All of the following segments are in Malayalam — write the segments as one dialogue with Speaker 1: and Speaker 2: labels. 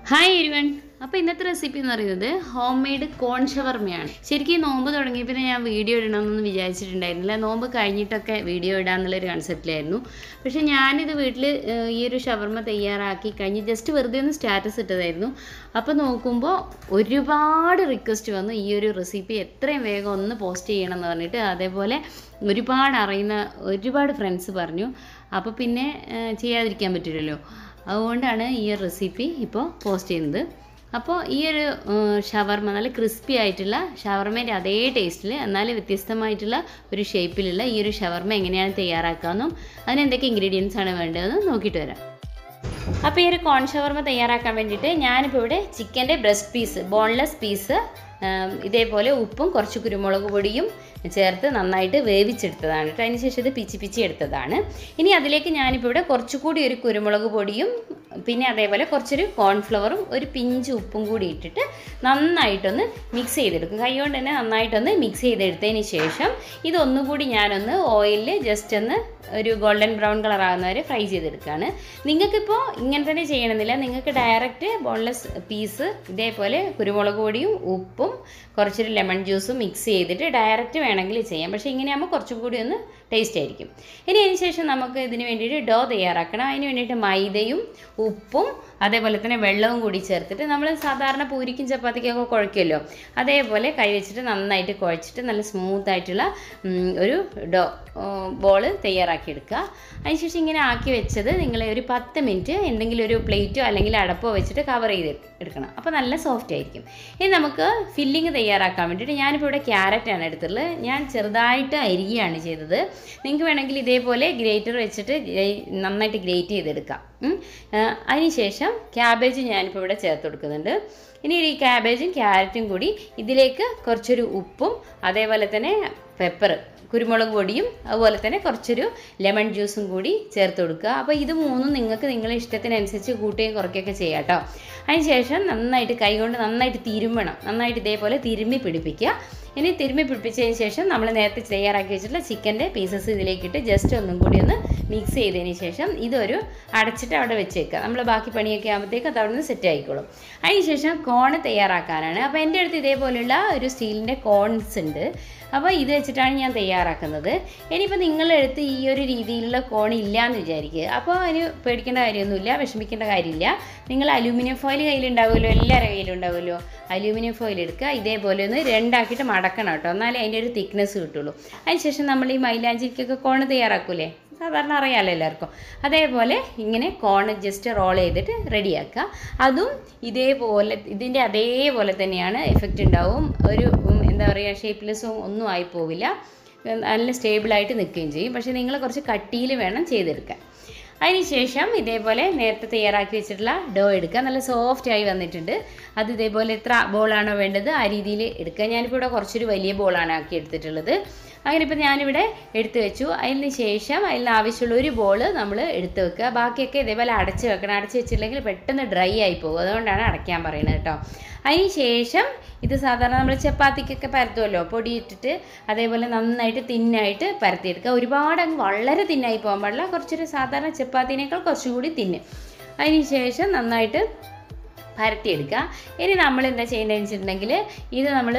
Speaker 1: ഹായ് എരിവൺ അപ്പോൾ ഇന്നത്തെ റെസിപ്പി എന്ന് പറയുന്നത് ഹോം മെയ്ഡ് കോൺ ഷവർമയാണ് ശരിക്കും ഈ നോമ്പ് തുടങ്ങിയപ്പോൾ ഞാൻ വീഡിയോ ഇടണമെന്നൊന്നും വിചാരിച്ചിട്ടുണ്ടായിരുന്നില്ല നോമ്പ് കഴിഞ്ഞിട്ടൊക്കെ വീഡിയോ ഇടാമെന്നുള്ളൊരു കൺസെപ്റ്റിലായിരുന്നു പക്ഷേ ഞാനിത് വീട്ടിൽ ഈ ഒരു ഷവർമ തയ്യാറാക്കി കഴിഞ്ഞ് ജസ്റ്റ് വെറുതെ ഒന്ന് സ്റ്റാറ്റസ് ഇട്ടതായിരുന്നു അപ്പോൾ നോക്കുമ്പോൾ ഒരുപാട് റിക്വസ്റ്റ് വന്നു ഈ ഒരു റെസിപ്പി എത്രയും വേഗം ഒന്ന് പോസ്റ്റ് ചെയ്യണം എന്ന് പറഞ്ഞിട്ട് അതേപോലെ ഒരുപാട് അറിയുന്ന ഒരുപാട് ഫ്രണ്ട്സ് പറഞ്ഞു അപ്പോൾ പിന്നെ ഏഹ്, ചെയ്യാതിരിക്കാൻ പറ്റില്ലല്ലോ അതുകൊണ്ടാണ് ഈ ഒരു റെസിപ്പി ഇപ്പോൾ പോസ്റ്റ് ചെയ്യുന്നത് അപ്പോൾ ഈ ഒരു ഏഹ്, ഷവർമ നല്ല ക്രിസ്പി ആയിട്ടുള്ള ഷവർമേൻ്റെ അതേ ടേസ്റ്റിൽ എന്നാൽ വ്യത്യസ്തമായിട്ടുള്ള ഒരു ഷേപ്പിലുള്ള ഈ ഒരു ഷവർമ എങ്ങനെയാണ് തയ്യാറാക്കാമെന്നും അതിന് എന്തൊക്കെ ഇൻഗ്രീഡിയൻസ് ആണ് വേണ്ടതെന്ന് നോക്കിയിട്ട് വരാം അപ്പോൾ ഈ ഒരു കോൺ ഷവർമ തയ്യാറാക്കാൻ വേണ്ടിയിട്ട് ഞാനിപ്പോൾ ഇവിടെ ചിക്കൻ്റെ ബ്രസ്റ്റ് പീസ് ബോൺലെസ് പീസ് ഇതേപോലെ ഉപ്പും കുറച്ച് കുരുമുളക് പൊടിയും ചേർത്ത് നന്നായിട്ട് വേവിച്ചെടുത്തതാണ് കേട്ടോ അതിന് ശേഷം ഇത് പിച്ചി പിച്ചി എടുത്തതാണ് ഇനി അതിലേക്ക് ഞാനിപ്പോൾ ഇവിടെ കുറച്ചുകൂടി ഒരു കുരുമുളക് പൊടിയും പിന്നെ അതേപോലെ കുറച്ചൊരു കോൺഫ്ലവറും ഒരു പിഞ്ച് ഉപ്പും കൂടി ഇട്ടിട്ട് നന്നായിട്ടൊന്ന് മിക്സ് ചെയ്തെടുക്കും കൈ കൊണ്ട് തന്നെ നന്നായിട്ടൊന്ന് മിക്സ് ചെയ്തെടുത്തതിന് ശേഷം ഇതൊന്നുകൂടി ഞാനൊന്ന് ഓയിലിൽ ജസ്റ്റ് ഒന്ന് ഒരു ഗോൾഡൻ ബ്രൗൺ കളർ ആകുന്ന വരെ ഫ്രൈ ചെയ്തെടുക്കുകയാണ് നിങ്ങൾക്കിപ്പോൾ ഇങ്ങനെ തന്നെ ചെയ്യണമെന്നില്ല നിങ്ങൾക്ക് ഡയറക്റ്റ് ബോൺലെസ് പീസ് ഇതേപോലെ കുരുമുളക് പൊടിയും ഉപ്പും കുറച്ചൊരു ലെമൺ ജ്യൂസും മിക്സ് ചെയ്തിട്ട് ഡയറക്റ്റ് വേണമെങ്കിൽ ചെയ്യാം പക്ഷേ ഇങ്ങനെയാകുമ്പോൾ കുറച്ചും കൂടി ഒന്ന് ടേസ്റ്റ് ആയിരിക്കും ഇനി അതിന് ശേഷം നമുക്ക് ഇതിന് വേണ്ടിയിട്ട് ഡോ തയ്യാറാക്കണം അതിന് വേണ്ടിയിട്ട് മൈദയും ഉപ്പും അതേപോലെ തന്നെ വെള്ളവും കൂടി ചേർത്തിട്ട് നമ്മൾ സാധാരണ പൂരിക്കും ചപ്പാത്തിക്കൊക്കെ കുഴയ്ക്കുമല്ലോ അതേപോലെ കൈ വെച്ചിട്ട് നന്നായിട്ട് കുഴച്ചിട്ട് നല്ല സ്മൂത്ത് ആയിട്ടുള്ള ഉം, ഒരു ഡോ ബോൾ തയ്യാറാക്കി എടുക്കുക അതിനുശേഷം ഇങ്ങനെ ആക്കി വെച്ചത് നിങ്ങൾ ഒരു പത്ത് മിനിറ്റ് എന്തെങ്കിലും ഒരു പ്ലേറ്റോ അല്ലെങ്കിൽ അടപ്പോ വെച്ചിട്ട് കവർ ചെയ്ത് എടുക്കണം അപ്പോൾ നല്ല സോഫ്റ്റ് ആയിരിക്കും ഇനി നമുക്ക് ഫില്ലിങ് തയ്യാറാക്കാൻ വേണ്ടിയിട്ട് ഞാനിപ്പോൾ ഇവിടെ ക്യാരറ്റാണ് എടുത്തിട്ടുള്ളത് ഞാൻ ചെറുതായിട്ട് അരിയുകയാണ് ചെയ്തത് നിങ്ങൾക്ക് വേണമെങ്കിൽ ഇതേപോലെ ഗ്രേറ്റർ വെച്ചിട്ട് ഗ്രേ- നന്നായിട്ട് ഗ്രേറ്റ് ചെയ്തെടുക്കാം ഉം. ആ, അതിനുശേഷം ക്യാബേജ് ഞാനിപ്പോൾ ഇവിടെ ചേർത്ത് കൊടുക്കുന്നുണ്ട് ഇനി ഈ ക്യാബേജും ക്യാരറ്റും കൂടി ഇതിലേക്ക് കുറച്ചൊരു ഉപ്പും അതേപോലെ തന്നെ പെപ്പർ കുരുമുളക് പൊടിയും അതുപോലെ തന്നെ കുറച്ചൊരു ലെമൺ ജ്യൂസും കൂടി ചേർത്ത് കൊടുക്കുക അപ്പോൾ ഇത് മൂന്നും നിങ്ങൾക്ക് നിങ്ങളുടെ ഇഷ്ടത്തിനനുസരിച്ച് കൂട്ടുകയും കുറയ്ക്കുകയൊക്കെ ചെയ്യാം കേട്ടോ അതിനുശേഷം നന്നായിട്ട് കൈകൊണ്ട് നന്നായിട്ട് തിരുമ്മണം നന്നായിട്ട് ഇതേപോലെ തിരുമ്മി പിടിപ്പിക്കുക ഇനി തിരുമ്മി പിടിപ്പിച്ചതിന് ശേഷം നമ്മൾ നേരത്തെ തയ്യാറാക്കി വെച്ചിട്ടുള്ള ചിക്കൻ്റെ പീസസ് ഇതിലേക്കിട്ട് ജസ്റ്റ് ഒന്നും കൂടി ഒന്ന് മിക്സ് ചെയ്തതിന് ശേഷം ഇതൊരു അടച്ചിട്ട് അവിടെ വെച്ചേക്കുക നമ്മൾ ബാക്കി പണിയൊക്കെ ആകുമ്പോഴത്തേക്ക് അത് അവിടെ നിന്ന് സെറ്റ് ആയിക്കോളും അതിനുശേഷം കോണ് തയ്യാറാക്കാനാണ് അപ്പോൾ എൻ്റെ അടുത്ത് ഇതേപോലുള്ള ഒരു സ്റ്റീലിൻ്റെ കോൺസ് ഉണ്ട് അപ്പോൾ ഇത് വെച്ചിട്ടാണ് ഞാൻ തയ്യാറാക്കുന്നത് ഇനിയിപ്പോൾ നിങ്ങളുടെ അടുത്ത് ഈ ഒരു രീതിയിലുള്ള കോൺ ഇല്ല എന്ന് വിചാരിക്കുക അപ്പോൾ അതിന് പേടിക്കേണ്ട കാര്യമൊന്നുമില്ല വിഷമിക്കേണ്ട കാര്യമില്ല നിങ്ങൾ അലൂമിനിയം ഫോയിൽ കയ്യിലുണ്ടാവുമല്ലോ എല്ലാവരുടെ കയ്യിലുണ്ടാവുമല്ലോ അലൂമിനിയം ഫോയിൽ എടുക്കുക ഇതേപോലെ ഒന്ന് രണ്ടാക്കിയിട്ട് മടക്കണം കേട്ടോ എന്നാലേ അതിൻ്റെ ഒരു തിക്നെസ് കിട്ടുള്ളൂ അതിനുശേഷം നമ്മൾ ഈ മൈലാഞ്ചിക്കൊക്കെ കോണ് തയ്യാറാക്കൂലേ സാധാരണ അറിയാമല്ലോ എല്ലാവർക്കും അതേപോലെ ഇങ്ങനെ കോൺ ജസ്റ്റ് റോൾ ചെയ്തിട്ട് റെഡിയാക്കുക അതും ഇതേപോലെ ഇതിൻ്റെ അതേപോലെ തന്നെയാണ് എഫക്റ്റ് ഉണ്ടാവും ഒരു ഉം, എന്താ പറയുക ഷേപ്പ്ലെസ്സും ഒന്നും ആയി പോവില്ല നല്ല സ്റ്റേബിളായിട്ട് നിൽക്കുകയും ചെയ്യും പക്ഷേ നിങ്ങൾ കുറച്ച് കട്ടിയിൽ വേണം ചെയ്തെടുക്കാൻ അതിനുശേഷം ഇതേപോലെ നേരത്തെ തയ്യാറാക്കി വെച്ചിട്ടുള്ള ഡോ എടുക്കുക നല്ല സോഫ്റ്റ് ആയി വന്നിട്ടുണ്ട് അത് ഇതേപോലെ എത്ര ബോളാണോ വേണ്ടത് ആ രീതിയിൽ എടുക്കുക ഞാനിപ്പോൾ ഇവിടെ കുറച്ചൊരു വലിയ ബോളാണ് ആക്കി എടുത്തിട്ടുള്ളത് അങ്ങനെ ഇപ്പോൾ ഞാനിവിടെ എടുത്തു വെച്ചു അതിന് ശേഷം അതിന് ആവശ്യമുള്ള ഒരു ബോള് നമ്മൾ എടുത്ത് വെക്കുക ബാക്കിയൊക്കെ ഇതേപോലെ അടച്ച് വെക്കണം അടച്ച് വെച്ചില്ലെങ്കിൽ പെട്ടെന്ന് ഡ്രൈ ആയി പോകും അതുകൊണ്ടാണ് അടയ്ക്കാൻ പറയുന്നത് കേട്ടോ അതിന് ശേഷം ഇത് സാധാരണ നമ്മൾ ചപ്പാത്തിക്കൊക്കെ പരത്തുമല്ലോ പൊടി ഇട്ടിട്ട് അതേപോലെ നന്നായിട്ട് തിന്നായിട്ട് പരത്തിയെടുക്കുക ഒരുപാട് അങ്ങ് വളരെ തിന്നായി പോകാൻ പാടില്ല കുറച്ചൊരു സാധാരണ ചപ്പാത്തിനേക്കാൾ കുറച്ചുകൂടി തിന്ന് അതിന് ശേഷം നന്നായിട്ട് പരത്തിയെടുക്കുക ഇനി നമ്മൾ എന്താ ചെയ്യേണ്ടതെന്ന് വെച്ചിട്ടുണ്ടെങ്കിൽ ഇത് നമ്മൾ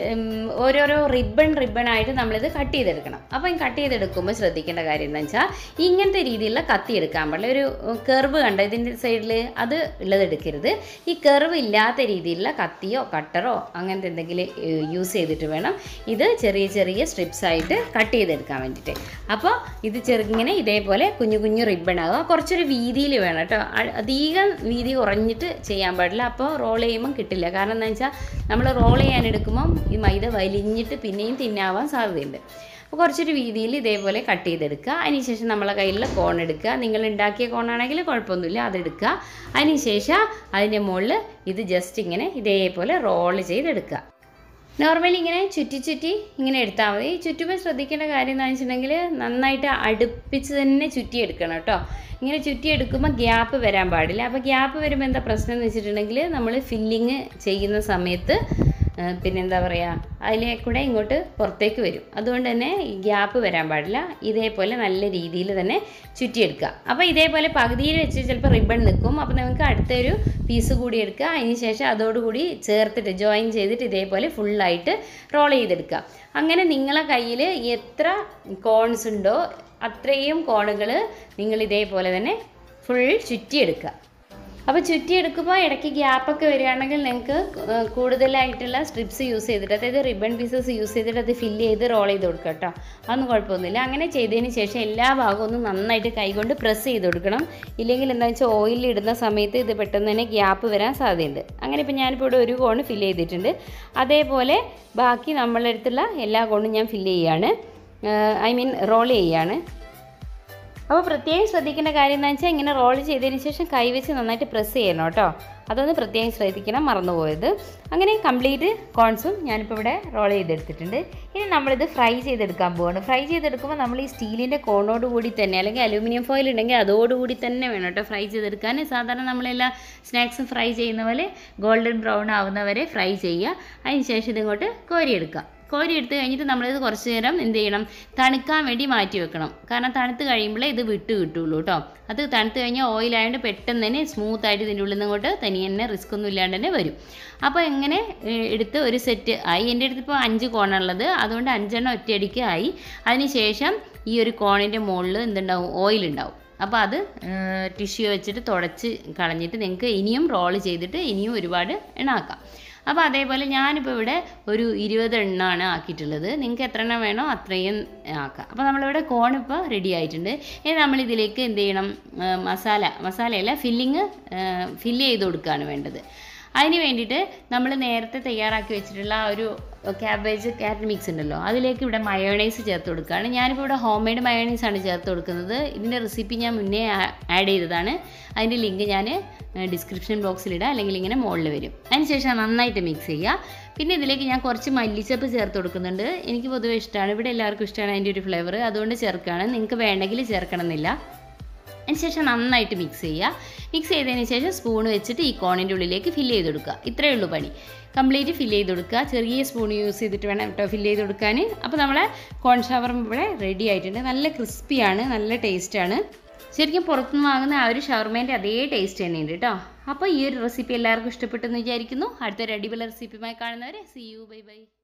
Speaker 1: ഓരോരോ റിബൺ റിബണായിട്ട് നമ്മളിത് കട്ട് ചെയ്തെടുക്കണം അപ്പം കട്ട് ചെയ്തെടുക്കുമ്പോൾ ശ്രദ്ധിക്കേണ്ട കാര്യം എന്താ വെച്ചാൽ ഇങ്ങനത്തെ രീതിയിലുള്ള കത്തി എടുക്കാൻ പാടില്ല ഒരു കെർവ് കണ്ട ഇതിൻ്റെ സൈഡിൽ അത് ഉള്ളത് എടുക്കരുത് ഈ കെർവ് ഇല്ലാത്ത രീതിയിലുള്ള കത്തിയോ കട്ടറോ അങ്ങനത്തെ എന്തെങ്കിലും യൂസ് ചെയ്തിട്ട് വേണം ഇത് ചെറിയ ചെറിയ സ്ട്രിപ്സ് ആയിട്ട് കട്ട് ചെയ്തെടുക്കാൻ വേണ്ടിയിട്ട് അപ്പോൾ ഇത് ചെറുങ്ങനെ ഇതേപോലെ കുഞ്ഞു കുഞ്ഞു റിബൺ ആകുക കുറച്ചൊരു വീതിയിൽ വേണം കേട്ടോ അ- അധികം വീതി കുറഞ്ഞിട്ട് ചെയ്യാൻ പാടില്ല അപ്പോൾ റോൾ ചെയ്യുമ്പം കിട്ടില്ല കാരണം എന്താ വെച്ചാൽ നമ്മൾ റോൾ ചെയ്യാൻ എടുക്കുമ്പം ഈ മൈദ വലിഞ്ഞിട്ട് പിന്നെയും തിന്നാവാൻ സാധ്യതയുണ്ട് അപ്പോൾ കുറച്ചൊരു വീതിയിൽ ഇതേപോലെ കട്ട് ചെയ്തെടുക്കുക അതിനുശേഷം നമ്മളെ കയ്യിലുള്ള കോൺ എടുക്കുക നിങ്ങൾ ഉണ്ടാക്കിയ കോണാണെങ്കിൽ കുഴപ്പമൊന്നുമില്ല അതെടുക്കുക അതിനുശേഷം അതിൻ്റെ മുകളിൽ ഇത് ജസ്റ്റ് ഇങ്ങനെ ഇതേപോലെ റോൾ ചെയ്തെടുക്കുക നോർമലി ഇങ്ങനെ ചുറ്റി ചുറ്റി ഇങ്ങനെ എടുത്താൽ മതി ചുറ്റുമ്പോൾ ശ്രദ്ധിക്കേണ്ട കാര്യം എന്താണെന്ന് വെച്ചിട്ടുണ്ടെങ്കിൽ നന്നായിട്ട് അടുപ്പിച്ച് തന്നെ ചുറ്റി എടുക്കണം കേട്ടോ ഇങ്ങനെ ചുറ്റി എടുക്കുമ്പോൾ ഗ്യാപ്പ് വരാൻ പാടില്ല അപ്പോൾ ഗ്യാപ്പ് വരുമ്പോൾ എന്താ പ്രശ്നം എന്ന് വെച്ചിട്ടുണ്ടെങ്കിൽ നമ്മൾ ഫില്ലിങ് ചെയ്യുന്ന സമയത്ത് പിന്നെന്താ പറയുക അതിലെ കൂടെ ഇങ്ങോട്ട് പുറത്തേക്ക് വരും അതുകൊണ്ട് തന്നെ ഈ ഗ്യാപ്പ് വരാൻ പാടില്ല ഇതേപോലെ നല്ല രീതിയിൽ തന്നെ ചുറ്റിയെടുക്കുക അപ്പോൾ ഇതേപോലെ പകുതിയിൽ വെച്ച് ചിലപ്പോൾ റിബൺ നിൽക്കും അപ്പോൾ നിങ്ങൾക്ക് അടുത്തൊരു പീസ് കൂടി എടുക്കുക അതിന് ശേഷം അതോടുകൂടി ചേർത്തിട്ട് ജോയിൻ ചെയ്തിട്ട് ഇതേപോലെ ഫുള്ളായിട്ട് റോൾ ചെയ്തെടുക്കുക അങ്ങനെ നിങ്ങളെ കയ്യിൽ എത്ര കോൺസ് ഉണ്ടോ അത്രയും കോണുകൾ നിങ്ങൾ ഇതേപോലെ തന്നെ ഫുൾ ചുറ്റിയെടുക്കുക അപ്പോൾ ചുറ്റിയെടുക്കുമ്പോൾ ഇടയ്ക്ക് ഗ്യാപ്പൊക്കെ വരികയാണെങ്കിൽ നിങ്ങൾക്ക് കൂടുതലായിട്ടുള്ള സ്ട്രിപ്സ് യൂസ് ചെയ്തിട്ട് അതായത് റിബൺ പീസസ് യൂസ് ചെയ്തിട്ട് അത് ഫില്ല് ചെയ്ത് റോൾ ചെയ്ത് കൊടുക്കുക കേട്ടോ അതൊന്നും കുഴപ്പമൊന്നുമില്ല അങ്ങനെ ചെയ്തതിന് ശേഷം എല്ലാ ഭാഗവും ഒന്ന് നന്നായിട്ട് കൈകൊണ്ട് പ്രസ് ചെയ്ത് കൊടുക്കണം ഇല്ലെങ്കിൽ എന്താ വെച്ചാൽ ഓയിലിൽ ഇടുന്ന സമയത്ത് ഇത് പെട്ടെന്ന് തന്നെ ഗ്യാപ്പ് വരാൻ സാധ്യതയുണ്ട് അങ്ങനെ ഇപ്പോൾ ഞാനിപ്പോൾ ഇവിടെ ഒരു കോണ് ഫില്ല് ചെയ്തിട്ടുണ്ട് അതേപോലെ ബാക്കി നമ്മളെ അടുത്തുള്ള എല്ലാ കോണും ഞാൻ ഫില്ല് ചെയ്യാണ് ഐ മീൻ റോൾ ചെയ്യാണ് അപ്പോൾ പ്രത്യേകം ശ്രദ്ധിക്കേണ്ട കാര്യം എന്താ വെച്ചാൽ ഇങ്ങനെ റോൾ ചെയ്തതിന് ശേഷം കൈവച്ച് നന്നായിട്ട് പ്രസ് ചെയ്യണം കേട്ടോ അതൊന്ന് പ്രത്യേകം ശ്രദ്ധിക്കണം മറന്നുപോയത് അങ്ങനെ കംപ്ലീറ്റ് കോൺസും ഞാനിപ്പോൾ ഇവിടെ റോൾ ചെയ്തെടുത്തിട്ടുണ്ട് ഇനി നമ്മളിത് ഫ്രൈ ചെയ്തെടുക്കാൻ പോവാണ് ഫ്രൈ ചെയ്തെടുക്കുമ്പോൾ നമ്മൾ ഈ സ്റ്റീലിൻ്റെ കോണോട് കൂടി തന്നെ അല്ലെങ്കിൽ അലൂമിനിയം ഫോയിൽ ഉണ്ടെങ്കിൽ അതോടുകൂടി തന്നെ വേണം കേട്ടോ ഫ്രൈ ചെയ്തെടുക്കാൻ സാധാരണ നമ്മളെല്ലാ സ്നാക്സും ഫ്രൈ ചെയ്യുന്ന പോലെ ഗോൾഡൻ ബ്രൗൺ ആവുന്നവരെ ഫ്രൈ ചെയ്യുക അതിന് ശേഷം ഇതിങ്ങോട്ട് കോരിയെടുക്കുക കോരി എടുത്ത് കഴിഞ്ഞിട്ട് നമ്മളിത് കുറച്ച് നേരം എന്ത് ചെയ്യണം തണുക്കാൻ വേണ്ടി മാറ്റി വെക്കണം കാരണം തണുത്ത് കഴിയുമ്പോഴേ ഇത് വിട്ട് കിട്ടുള്ളൂ കേട്ടോ അത് തണുത്ത് കഴിഞ്ഞാൽ ഓയിലായതുകൊണ്ട് പെട്ടെന്ന് തന്നെ സ്മൂത്ത് ആയിട്ട് ഇതിൻ്റെ ഉള്ളിൽ നിന്ന് ഇങ്ങോട്ട് തനിയെ തന്നെ റിസ്ക് ഒന്നും ഇല്ലാണ്ട് തന്നെ വരും അപ്പോൾ എങ്ങനെ ഏഹ്, എടുത്ത് ഒരു സെറ്റ് ആയി എൻ്റെ അടുത്ത് ഇപ്പോൾ അഞ്ച് കോണുള്ളത് അതുകൊണ്ട് അഞ്ചെണ്ണം ഒറ്റയടിക്ക് ആയി അതിനുശേഷം ഈ ഒരു കോണിൻ്റെ മുകളിൽ എന്തുണ്ടാവും ഓയിൽ ഉണ്ടാവും അപ്പോൾ അത് ടിഷ്യൂ വെച്ചിട്ട് തുടച്ച് കളഞ്ഞിട്ട് നിങ്ങൾക്ക് ഇനിയും റോൾ ചെയ്തിട്ട് ഇനിയും ഒരുപാട് എണ്ണാക്കാം അപ്പോൾ അതേപോലെ ഞാനിപ്പോൾ ഇവിടെ ഒരു ഇരുപത് എണ്ണമാണ് ആക്കിയിട്ടുള്ളത് നിങ്ങൾക്ക് എത്ര എണ്ണം വേണോ അത്രയും ആക്കാം അപ്പോൾ നമ്മളിവിടെ കോൺ ഇപ്പോൾ റെഡി ആയിട്ടുണ്ട് ഇനി നമ്മളിതിലേക്ക് എന്ത് ചെയ്യണം ആ, മസാല മസാലയല്ല ഫില്ലിങ് ഫില്ല് ചെയ്ത് കൊടുക്കുകയാണ് വേണ്ടത് അതിന് വേണ്ടിയിട്ട് നമ്മൾ നേരത്തെ തയ്യാറാക്കി വെച്ചിട്ടുള്ള ആ ഒരു ക്യാബേജ് ക്യാരറ്റ് മിക്സ് ഉണ്ടല്ലോ അതിലേക്ക് ഇവിടെ മയോണൈസ് ചേർത്ത് കൊടുക്കുകയാണ് ഞാനിപ്പോൾ ഇവിടെ ഹോം മെയ്ഡ് മയോണൈസ് ആണ് ചേർത്ത് കൊടുക്കുന്നത് ഇതിൻ്റെ റെസിപ്പി ഞാൻ മുന്നേ ആഡ് ചെയ്തതാണ് അതിൻ്റെ ലിങ്ക് ഞാൻ ഡിസ്ക്രിപ്ഷൻ ബോക്സിലിടാം അല്ലെങ്കിൽ ഇങ്ങനെ മുകളിൽ വരും അതിനുശേഷം നന്നായിട്ട് മിക്സ് ചെയ്യുക പിന്നെ ഇതിലേക്ക് ഞാൻ കുറച്ച് മല്ലിച്ചപ്പ് ചേർത്ത് കൊടുക്കുന്നുണ്ട് എനിക്ക് പൊതുവേ ഇഷ്ടമാണ് ഇവിടെ എല്ലാവർക്കും ഇഷ്ടമാണ് അതിൻ്റെ ഒരു ഫ്ലേവർ അതുകൊണ്ട് ചേർക്കുകയാണ് നിങ്ങൾക്ക് വേണമെങ്കിൽ ചേർക്കണം എന്നില്ല അതിനുശേഷം നന്നായിട്ട് മിക്സ് ചെയ്യുക മിക്സ് ചെയ്തതിന് ശേഷം സ്പൂൺ വെച്ചിട്ട് ഈ കോണിൻ്റെ ഉള്ളിലേക്ക് ഫില്ല് ചെയ്ത് കൊടുക്കുക ഇത്രയേ ഉള്ളൂ പണി കംപ്ലീറ്റ് ഫില്ല് ചെയ്ത് കൊടുക്കുക ചെറിയ സ്പൂൺ യൂസ് ചെയ്തിട്ട് വേണം കേട്ടോ ഫില്ല് ചെയ്ത് കൊടുക്കാൻ അപ്പോൾ നമ്മളെ കോൺ ഷവർമ ഇവിടെ റെഡി ആയിട്ടുണ്ട് നല്ല ക്രിസ്പിയാണ് നല്ല ടേസ്റ്റാണ് ശരിക്കും പുറത്തുനിന്ന് വാങ്ങുന്ന ആ ഒരു ഷവർമേൻ്റെ അതേ ടേസ്റ്റ് തന്നെയുണ്ട് കേട്ടോ അപ്പോൾ ഈ ഒരു റെസിപ്പി എല്ലാവർക്കും ഇഷ്ടപ്പെട്ടെന്ന് വിചാരിക്കുന്നു അടുത്തൊരു അടിപൊളി റെസിപ്പിയുമായി കാണുന്നവരെ സി യു ബൈ ബൈ